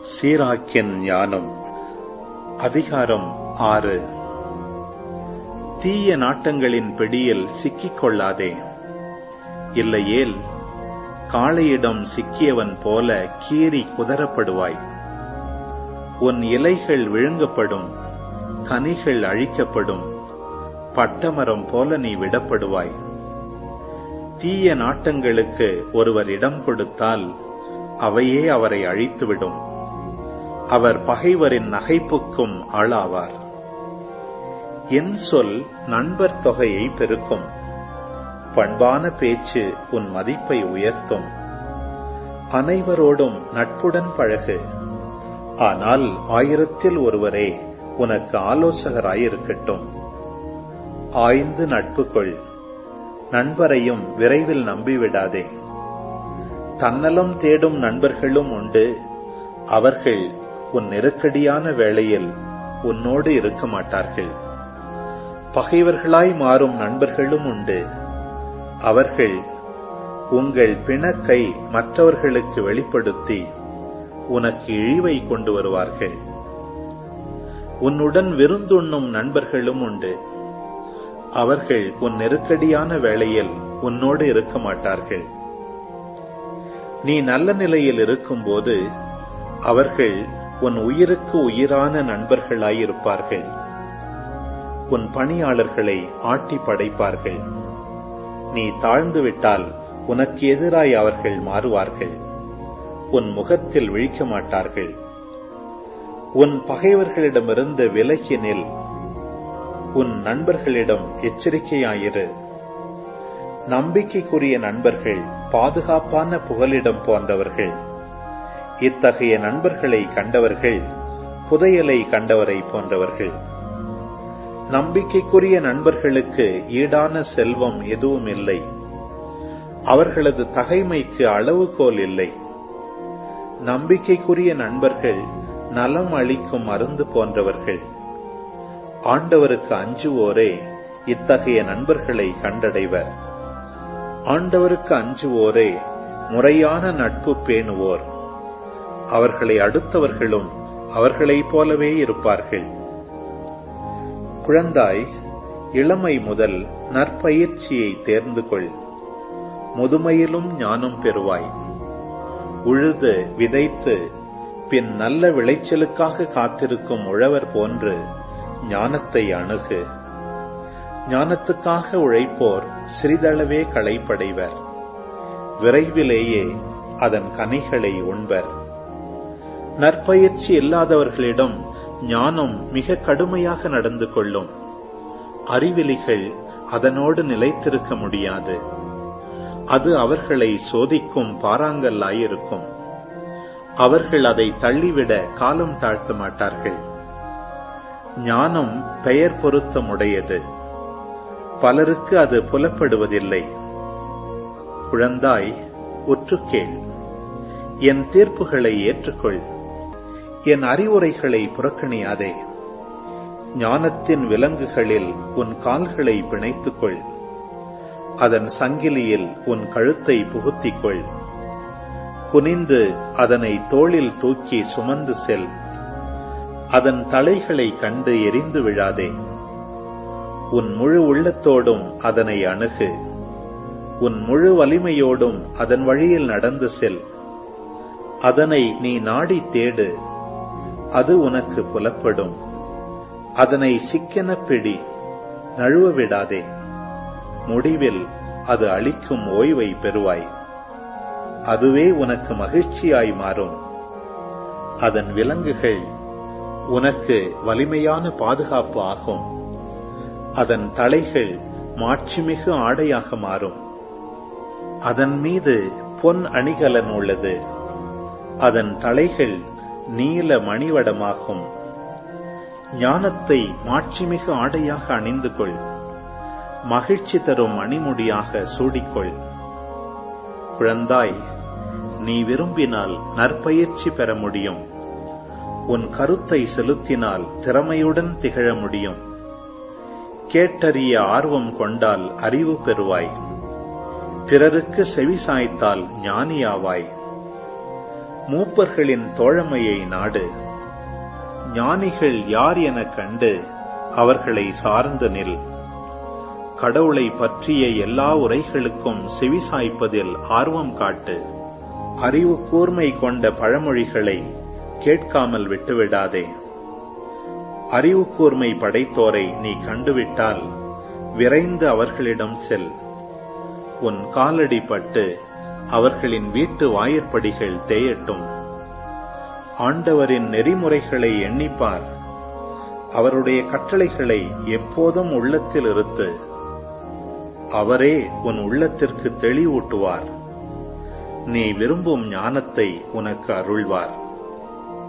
சீராக்கின் ஞானம் அதிகாரம் ஆறு தீய நாட்டங்களின் பிடியில் சிக்கிக் கொள்ளாதே இல்லையேல் காளையிடம் சிக்கியவன் போல கீறி குதறப்படுவாய் உன் இலைகள் விழுங்கப்படும் கனிகள் அழிக்கப்படும் பட்டமரம் போல நீ விடப்படுவாய் தீய நாட்டங்களுக்கு ஒருவர் இடம் கொடுத்தால் அவையே அவரை அழித்துவிடும் அவர் பகைவரின் நகைப்புக்கும் ஆளாவார் என் சொல் நண்பர் தொகையை பெருக்கும் பண்பான பேச்சு உன் மதிப்பை உயர்த்தும் அனைவரோடும் நட்புடன் பழகு ஆனால் ஆயிரத்தில் ஒருவரே உனக்கு ஆலோசகராயிருக்கட்டும் ஆய்ந்து நட்பு கொள் நண்பரையும் விரைவில் நம்பிவிடாதே தன்னலம் தேடும் நண்பர்களும் உண்டு அவர்கள் உன் நெருக்கடியான வேளையில் உன்னோடு இருக்க மாட்டார்கள் பகைவர்களாய் மாறும் நண்பர்களும் உண்டு அவர்கள் உங்கள் பிணக்கை மற்றவர்களுக்கு வெளிப்படுத்தி உனக்கு இழிவை கொண்டு வருவார்கள் உன்னுடன் விருந்துண்ணும் நண்பர்களும் உண்டு அவர்கள் உன் நெருக்கடியான வேளையில் உன்னோடு இருக்க மாட்டார்கள் நீ நல்ல நிலையில் இருக்கும்போது அவர்கள் உன் உயிருக்கு உயிரான நண்பர்களாயிருப்பார்கள் உன் பணியாளர்களை ஆட்டி படைப்பார்கள் நீ தாழ்ந்துவிட்டால் உனக்கு எதிராய் அவர்கள் மாறுவார்கள் உன் முகத்தில் விழிக்க மாட்டார்கள் உன் பகைவர்களிடமிருந்து விலகினில் உன் நண்பர்களிடம் எச்சரிக்கையாயிரு நம்பிக்கைக்குரிய நண்பர்கள் பாதுகாப்பான புகலிடம் போன்றவர்கள் இத்தகைய நண்பர்களை கண்டவர்கள் புதையலை கண்டவரை போன்றவர்கள் நம்பிக்கைக்குரிய நண்பர்களுக்கு ஈடான செல்வம் எதுவும் இல்லை அவர்களது தகைமைக்கு அளவுகோல் இல்லை நம்பிக்கைக்குரிய நண்பர்கள் நலம் அளிக்கும் மருந்து போன்றவர்கள் ஆண்டவருக்கு அஞ்சுவோரே இத்தகைய நண்பர்களை கண்டடைவர் ஆண்டவருக்கு அஞ்சுவோரே முறையான நட்பு பேணுவோர் அவர்களை அடுத்தவர்களும் அவர்களைப் போலவே இருப்பார்கள் குழந்தாய் இளமை முதல் நற்பயிற்சியை தேர்ந்து கொள் முதுமையிலும் ஞானம் பெறுவாய் உழுது விதைத்து பின் நல்ல விளைச்சலுக்காக காத்திருக்கும் உழவர் போன்று ஞானத்தை அணுகு ஞானத்துக்காக உழைப்போர் சிறிதளவே களைப்படைவர் விரைவிலேயே அதன் கனிகளை உண்பர் நற்பயிற்சி இல்லாதவர்களிடம் ஞானம் மிக கடுமையாக நடந்து கொள்ளும் அறிவிலிகள் அதனோடு நிலைத்திருக்க முடியாது அது அவர்களை சோதிக்கும் பாறாங்கல்லாயிருக்கும் அவர்கள் அதை தள்ளிவிட காலம் தாழ்த்த மாட்டார்கள் ஞானம் பெயர் பொருத்தமுடையது பலருக்கு அது புலப்படுவதில்லை குழந்தாய் உற்றுக்கேள் என் தீர்ப்புகளை ஏற்றுக்கொள் என் அறிவுரைகளை புறக்கணியாதே ஞானத்தின் விலங்குகளில் உன் கால்களை பிணைத்துக்கொள் அதன் சங்கிலியில் உன் கழுத்தை புகுத்திக்கொள் குனிந்து அதனை தோளில் தூக்கி சுமந்து செல் அதன் தலைகளை கண்டு எரிந்து விழாதே உன் முழு உள்ளத்தோடும் அதனை அணுகு உன் முழு வலிமையோடும் அதன் வழியில் நடந்து செல் அதனை நீ நாடி தேடு அது உனக்கு புலப்படும் அதனை சிக்கென பிடி நழுவ விடாதே முடிவில் அது அளிக்கும் ஓய்வை பெறுவாய் அதுவே உனக்கு மகிழ்ச்சியாய் மாறும் அதன் விலங்குகள் உனக்கு வலிமையான பாதுகாப்பு ஆகும் அதன் தலைகள் மாட்சிமிகு ஆடையாக மாறும் அதன் மீது பொன் அணிகலன் உள்ளது அதன் தலைகள் நீல மணிவடமாகும் ஞானத்தை மாட்சிமிகு ஆடையாக அணிந்து கொள் மகிழ்ச்சி தரும் மணிமுடியாக சூடிக்கொள் குழந்தாய் நீ விரும்பினால் நற்பயிற்சி பெற முடியும் உன் கருத்தை செலுத்தினால் திறமையுடன் திகழ முடியும் கேட்டறிய ஆர்வம் கொண்டால் அறிவு பெறுவாய் பிறருக்கு செவி சாய்த்தால் ஞானியாவாய் மூப்பர்களின் தோழமையை நாடு ஞானிகள் யார் எனக் கண்டு அவர்களை சார்ந்து நில் கடவுளை பற்றிய எல்லா உரைகளுக்கும் செவிசாய்ப்பதில் ஆர்வம் காட்டு அறிவு கூர்மை கொண்ட பழமொழிகளை கேட்காமல் விட்டுவிடாதே அறிவு கூர்மை படைத்தோரை நீ கண்டுவிட்டால் விரைந்து அவர்களிடம் செல் உன் காலடி பட்டு அவர்களின் வீட்டு வாயிற்படிகள் தேயட்டும் ஆண்டவரின் நெறிமுறைகளை எண்ணிப்பார் அவருடைய கட்டளைகளை எப்போதும் உள்ளத்தில் இருத்து அவரே உன் உள்ளத்திற்கு தெளிவூட்டுவார் நீ விரும்பும் ஞானத்தை உனக்கு அருள்வார்